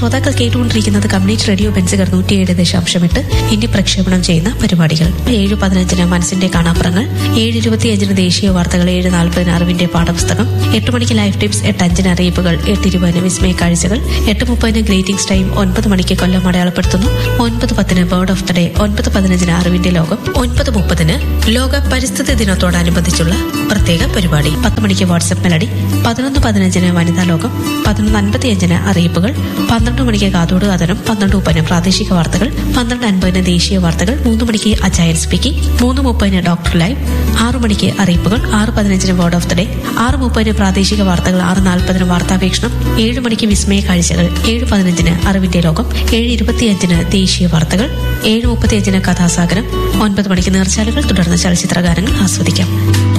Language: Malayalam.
ശ്രോതാക്കൾ കേട്ടുകൊണ്ടിരിക്കുന്നത് കമ്മ്യൂണിറ്റി റേഡിയോ ബെൻസുകർ നൂറ്റിയേഴ് ദശാംശം എട്ട് ഇനി പ്രക്ഷേപണം ചെയ്യുന്ന പരിപാടികൾ ഏഴ് പതിനഞ്ചിന് മനസ്സിന്റെ കാണാപ്പുറങ്ങൾ ഏഴ് ഇരുപത്തിയഞ്ചിന് ദേശീയ വാർത്തകൾ ഏഴ് നാൽപ്പതിന് അറിവിന്റെ പാഠപുസ്തകം എട്ട് മണിക്ക് ലൈഫ് ടിപ്സ് എട്ട് അഞ്ചിന് അറിയിപ്പുകൾ എട്ട് ഇരുപതിന് വിസ്മയ കാഴ്ചകൾ എട്ട് മുപ്പതിന് ഗ്രീറ്റിംഗ്സ് ടൈം ഒൻപത് മണിക്ക് കൊല്ലം അടയാളപ്പെടുത്തുന്നു ഒൻപത് പത്തിന് ബേർഡ് ഓഫ് ദ ഡേ ഒൻപത് പതിനഞ്ചിന് അറിവിന്റെ ലോകം ഒൻപത് മുപ്പതിന് ലോക പരിസ്ഥിതി ദിനത്തോടനുബന്ധിച്ചുള്ള പ്രത്യേക പരിപാടി പത്ത് മണിക്ക് വാട്സ്ആപ്പ് മെലഡി പതിനൊന്ന് പതിനഞ്ചിന് വനിതാ ലോകം പതിനൊന്ന് അൻപത്തിയഞ്ചിന് അറിയിപ്പുകൾ പന്ത്രണ്ട് മണിക്ക് കാതോട് കഥനം പന്ത്രണ്ട് മുപ്പതിന് പ്രാദേശിക വാർത്തകൾ പന്ത്രണ്ട് അൻപതിന് ദേശീയ വാർത്തകൾ മൂന്ന് മണിക്ക് അജായൻ സ്പീക്കിംഗ് മൂന്ന് മുപ്പതിന് ഡോക്ടർ ലൈവ് ആറു മണിക്ക് അറിയിപ്പുകൾ ആറ് പതിനഞ്ചിന് വേർഡ് ഓഫ് ദ ഡേ ആറ് മുപ്പതിന് പ്രാദേശിക വാർത്തകൾ ആറ് നാൽപ്പതിന് വാർത്താവീക്ഷണം ഏഴ് മണിക്ക് വിസ്മയ കാഴ്ചകൾ ഏഴ് പതിനഞ്ചിന് അറിവിന്റെ ലോകം ഏഴ് ഇരുപത്തിയഞ്ചിന് ദേശീയ വാർത്തകൾ ഏഴ് മുപ്പത്തിയഞ്ചിന് കഥാസാഗരം ഒൻപത് മണിക്ക് നേർച്ചാലുകൾ തുടർന്ന് ചലച്ചിത്ര ഗാനങ്ങൾ ആസ്വദിക്കാം